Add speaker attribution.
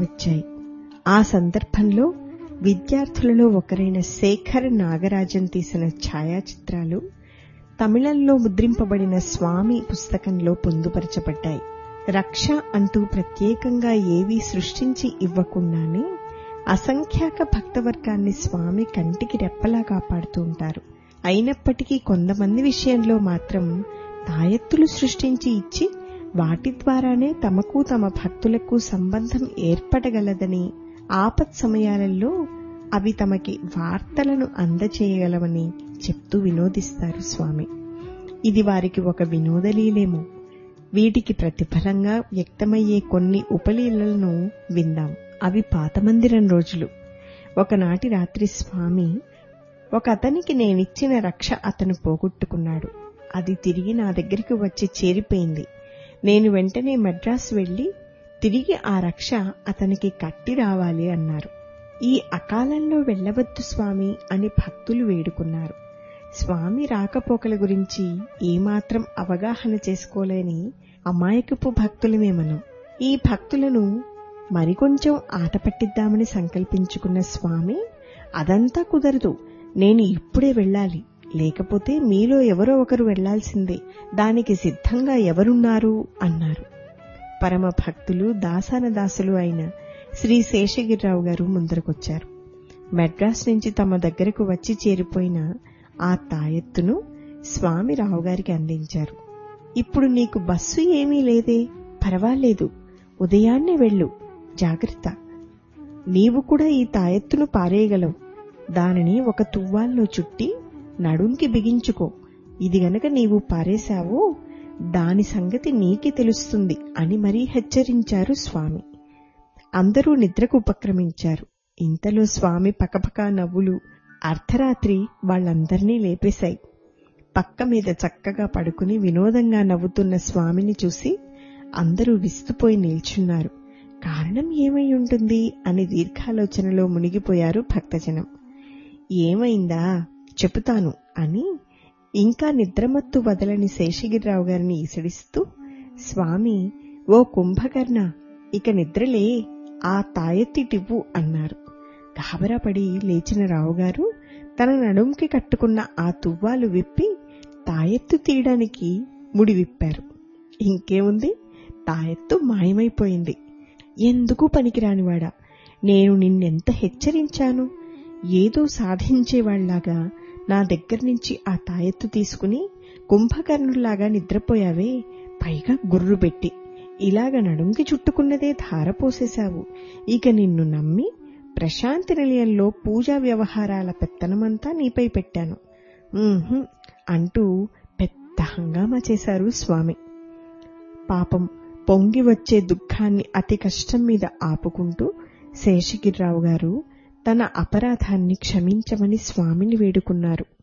Speaker 1: వచ్చాయి ఆ సందర్భంలో విద్యార్థులలో ఒకరైన శేఖర్ నాగరాజన్ తీసిన ఛాయాచిత్రాలు తమిళంలో ముద్రింపబడిన స్వామి పుస్తకంలో పొందుపరచబడ్డాయి రక్ష అంటూ ప్రత్యేకంగా ఏవీ సృష్టించి ఇవ్వకుండానే అసంఖ్యాక భక్తవర్గాన్ని స్వామి కంటికి రెప్పలా కాపాడుతూ ఉంటారు అయినప్పటికీ కొంతమంది విషయంలో మాత్రం తాయెత్తులు సృష్టించి ఇచ్చి వాటి ద్వారానే తమకు తమ భక్తులకు సంబంధం ఏర్పడగలదని ఆపత్ సమయాలలో అవి తమకి వార్తలను అందచేయగలవని చెప్తూ వినోదిస్తారు స్వామి ఇది వారికి ఒక వినోదలీలేమో వీటికి ప్రతిఫలంగా వ్యక్తమయ్యే కొన్ని ఉపలీలలను విందాం అవి పాతమందిరం రోజులు ఒకనాటి రాత్రి స్వామి ఒక అతనికి నేనిచ్చిన రక్ష అతను పోగొట్టుకున్నాడు అది తిరిగి నా దగ్గరికి వచ్చి చేరిపోయింది నేను వెంటనే మద్రాసు వెళ్లి తిరిగి ఆ రక్ష అతనికి కట్టి రావాలి అన్నారు ఈ అకాలంలో వెళ్ళవద్దు స్వామి అని భక్తులు వేడుకున్నారు స్వామి రాకపోకల గురించి ఏమాత్రం అవగాహన చేసుకోలేని అమాయకపు భక్తులమే మనం ఈ భక్తులను మరికొంచెం ఆట పట్టిద్దామని సంకల్పించుకున్న స్వామి అదంతా కుదరదు నేను ఇప్పుడే వెళ్ళాలి లేకపోతే మీలో ఎవరో ఒకరు వెళ్లాల్సిందే దానికి సిద్ధంగా ఎవరున్నారు అన్నారు పరమ భక్తులు దాసాన దాసులు అయిన శ్రీ శేషగిరిరావు గారు ముందరకొచ్చారు మెడ్రాస్ నుంచి తమ దగ్గరకు వచ్చి చేరిపోయిన ఆ తాయెత్తును స్వామి రావు గారికి అందించారు ఇప్పుడు నీకు బస్సు ఏమీ లేదే పర్వాలేదు ఉదయాన్నే వెళ్ళు జాగ్రత్త నీవు కూడా ఈ తాయెత్తును పారేయగలవు దానిని ఒక తువ్వాల్లో చుట్టి నడుంకి బిగించుకో ఇది గనక నీవు పారేశావో దాని సంగతి నీకే తెలుస్తుంది అని మరీ హెచ్చరించారు స్వామి అందరూ నిద్రకు ఉపక్రమించారు ఇంతలో స్వామి పకపకా నవ్వులు అర్ధరాత్రి వాళ్ళందర్నీ లేపేశాయి పక్క మీద చక్కగా పడుకుని వినోదంగా నవ్వుతున్న స్వామిని చూసి అందరూ విస్తుపోయి నిల్చున్నారు కారణం ఏమై ఉంటుంది అని దీర్ఘాలోచనలో మునిగిపోయారు భక్తజనం ఏమైందా చెబుతాను అని ఇంకా నిద్రమత్తు వదలని శేషగిరిరావు గారిని ఈసడిస్తూ స్వామి ఓ కుంభకర్ణ ఇక నిద్రలే ఆ తాయెత్తిటివ్వు అన్నారు గాబరాపడి లేచిన రావుగారు తన నడుంకి కట్టుకున్న ఆ తువ్వాలు విప్పి తాయెత్తు తీయడానికి ముడి విప్పారు ఇంకేముంది తాయెత్తు మాయమైపోయింది ఎందుకు పనికిరానివాడా నేను నిన్నెంత హెచ్చరించాను ఏదో సాధించేవాళ్లాగా నా దగ్గర నుంచి ఆ తాయెత్తు తీసుకుని కుంభకర్ణుల్లాగా నిద్రపోయావే పైగా గుర్రు పెట్టి ఇలాగ నడుంకి చుట్టుకున్నదే ధార పోసేశావు ఇక నిన్ను నమ్మి ప్రశాంతి నిలయంలో పూజా వ్యవహారాల పెత్తనమంతా నీపై పెట్టాను "ఉహుం" అంటూ పెద్ద హంగామా చేశారు స్వామి పాపం పొంగి వచ్చే దుఃఖాన్ని అతి కష్టం మీద ఆపుకుంటూ శేషగిరిరావు గారు తన అపరాధాన్ని క్షమించమని స్వామిని వేడుకున్నారు